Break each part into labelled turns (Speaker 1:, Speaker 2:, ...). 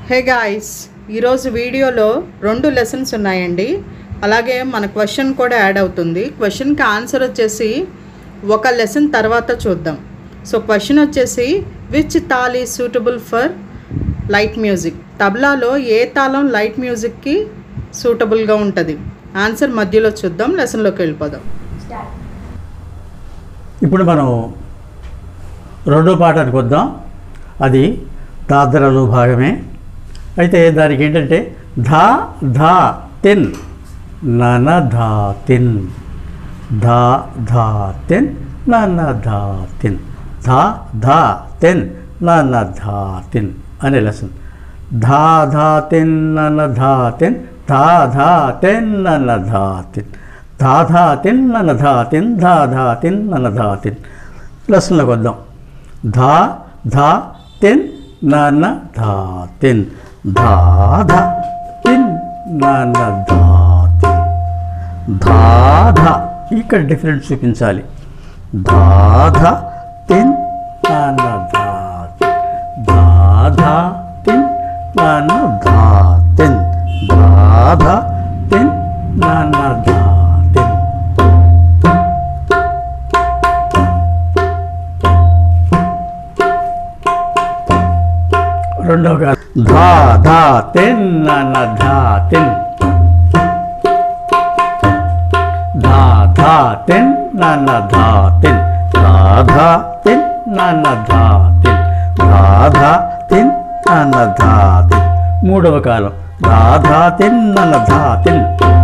Speaker 1: hey guys ఈరోజు వీడియోలో రెండు లెసన్స్ ఉన్నాయండి అలాగే మన క్వశ్చన్ కూడా యాడ్ అవుతుంది క్వశ్చన్కి ఆన్సర్ వచ్చేసి ఒక లెసన్ తర్వాత చూద్దాం సో క్వశ్చన్ వచ్చేసి which taal is suitable for light music తబలాలో ఏ తాళం లైట్ మ్యూజిక్కి సూటబుల్గా ఉంటుంది ఆన్సర్ మధ్యలో చూద్దాం లెసన్లోకి వెళ్ళిపోదాం
Speaker 2: ఇప్పుడు మనం రెండో పాఠానికి వద్దాం అది దాద్రలో భాగమే అయితే దానికి ఏంటంటే ధా ధా తిన్ నన ధా తిన్ ధా ధా తిన్ నన ధా తిన్ ధా ధా తిన్ నన ధా తిన్ అనే లెసన్ ధా ధా తిన్ నన ధా తిన్ ధా ధా తిన్ నన ధా తిన్ ధా ధా తిన్ నన ధా తిన్ ధా ధా తిన్ నన ధా తిన్ లెసన్లోకి వద్దాం ధా ధా తిన్ నన ధా తిన్ ధా ధా తిన్ నన ధా తిన్ ధా ధా ఇక్కడ డిఫరెన్స్ చూపించాలి ధా ధా తిన్ నన ధా తిన్ ధా ధా తిన్ నన ధా తిన్ ధా ధా తిన్ నన ధా తిన్ రెండవ గా- ధా ధా తిన్ నన ధా తిన్ ధా ధా తిన్ నన ధా తిన్ ధా ధా తిన్ నన ధా తిన్ ధా ధా తిన్ నన ధా తిన్ మూడవ కాలం ధా ధా తిన్ నన ధా తిన్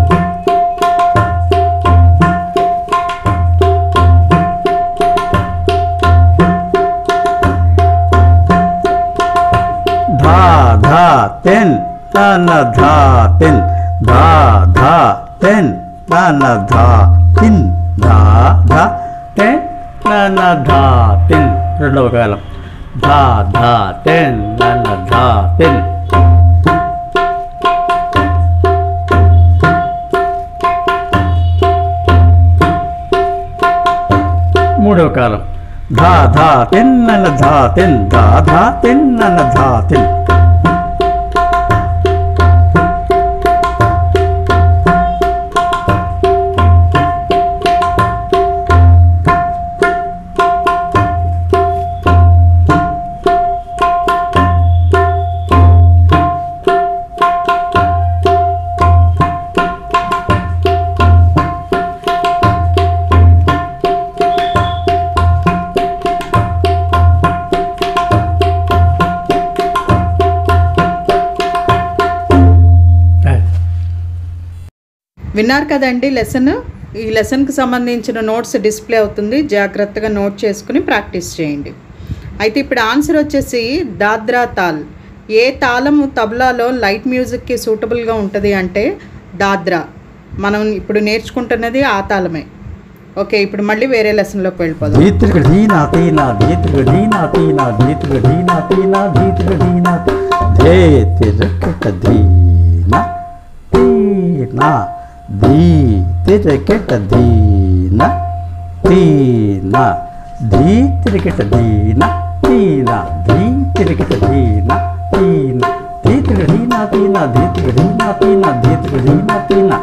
Speaker 2: ధా ధా తిన్ నన ధా తిన్ ధా ధా తిన్ నన ధా తిన్ ధా ధా తిన్ నన ధా తిన్ రెండవ కాలం ధా ధా తిన్ నన ధా తిన్ మూడవ కాలం ధా ధా తిన్ నన ధా తిన్ ధా ధా తిన్ నన ధా తిన్
Speaker 1: విన్నారు కదండి లెసన్ ఈ లెసన్కి సంబంధించిన నోట్స్ డిస్ప్లే అవుతుంది జాగ్రత్తగా నోట్ చేసుకుని ప్రాక్టీస్ చేయండి అయితే ఇప్పుడు ఆన్సర్ వచ్చేసి దాద్రా తాల్ ఏ తాళము తబలాలో లైట్ మ్యూజిక్కి సూటబుల్గా ఉంటుంది అంటే దాద్రా మనం ఇప్పుడు నేర్చుకుంటున్నది ఆ తాళమే ఓకే ఇప్పుడు మళ్ళీ వేరే లెసన్లోకి వెళ్ళిపోదాం
Speaker 2: ధీతృగ ధీనా తీనా ధీతృగ ధీనా తీనా ధీతృగ ధీనా తీనా ధీతృగ ధీనా ధేతిరకట ధీనా తీనా ధీతిరకట ధీనా తీనా ధీతిరకట ధీనా తీనా ధీతిరకట ధీనా తీనా ధీతృగ ధీనా తీనా ధీతృగ ధీనా తీనా ధీతృగ ధీనా తీనా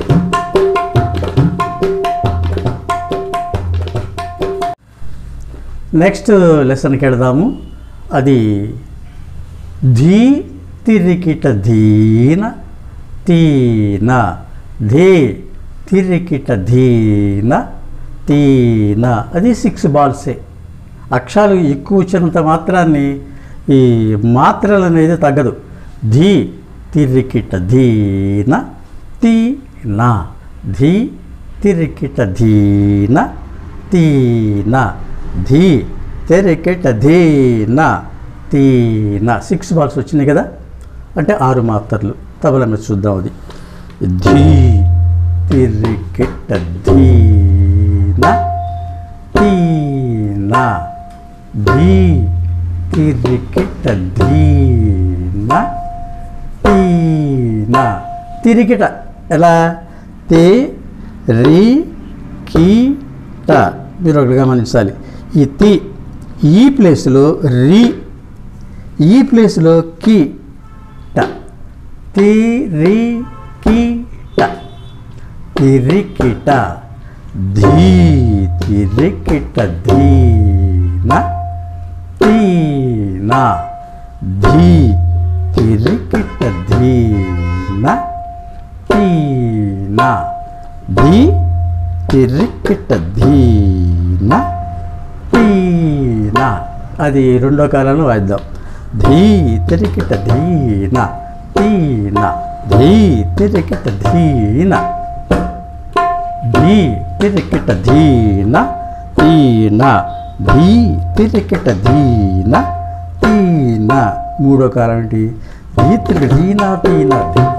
Speaker 2: నెక్స్ట్ లెసన్కి వెళదాము అది ధీ తిరికిట ధీన తీన ధీ తిరికిట ధీన తీన అది సిక్స్ బాల్సే అక్షరాలు ఎక్కువ వచ్చినంత మాత్రాన్ని ఈ మాత్రలు అనేది తగ్గదు ధీ తిరికిట ధీన తీన ధీ తిరికిట ధీన తీన ధీ తెరికెట ధీన తీన సిక్స్ బాల్స్ వచ్చినాయి కదా అంటే ఆరు మాత్రలు తబల మీద చూద్దాం అది ధీ తిరికెట ధీన తీన ధీ తిరికెట ధీన తీన తిరిగిట ఎలా తే రి కీట మీరు ఒకటి గమనించాలి ఈ తి ఈ ప్లేస్లో రి ఈ ప్లేస్లో కి తిరికిట తిరికిట ధీ తిరికిట ధీన తీన ధీ తిరికిట ధీన తీన ధీ తిరికిట ధీన తీన అది రెండో కాలంలో వాయిద్దాం ధీ తిరికిట ధీన తీన ధీ తిరికిట ధీన ధీ తిరికిట ధీన తీన ధీ తిరికిట ధీన తీన మూడో కాలం ఏంటి ధీ తిరిగి ధీన తీన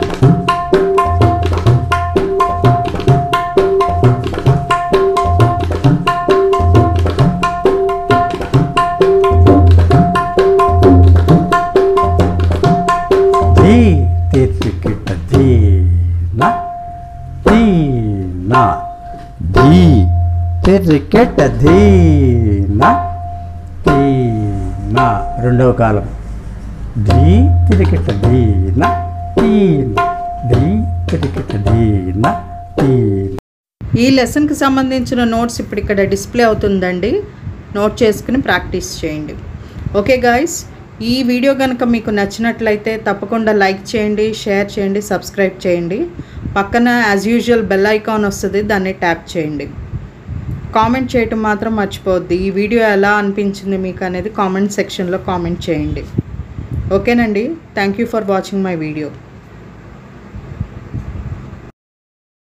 Speaker 2: ధీ తిరికిట ధీన తీన ధీ తిరికిట ధీన తీన రెండవ కాలం ధీ తిరికిట ధీన తీన ధీ తిరికిట ధీన తీన
Speaker 1: ఈ లెసన్కి సంబంధించిన నోట్స్ ఇప్పుడు ఇక్కడ డిస్ప్లే అవుతుందండి నోట్ చేసుకుని ప్రాక్టీస్ చేయండి ఓకే గాయస్ ఈ వీడియో కనుక మీకు నచ్చినట్లయితే తప్పకుండా లైక్ చేయండి షేర్ చేయండి సబ్స్క్రైబ్ చేయండి పక్కన యాజ్ యూజువల్ బెల్ ఐకాన్ వస్తుంది దాన్ని ట్యాప్ చేయండి కామెంట్ చేయటం మాత్రం మర్చిపోవద్దు ఈ వీడియో ఎలా అనిపించింది మీకు అనేది కామెంట్ సెక్షన్లో కామెంట్ చేయండి ఓకేనండి thank you for watching my video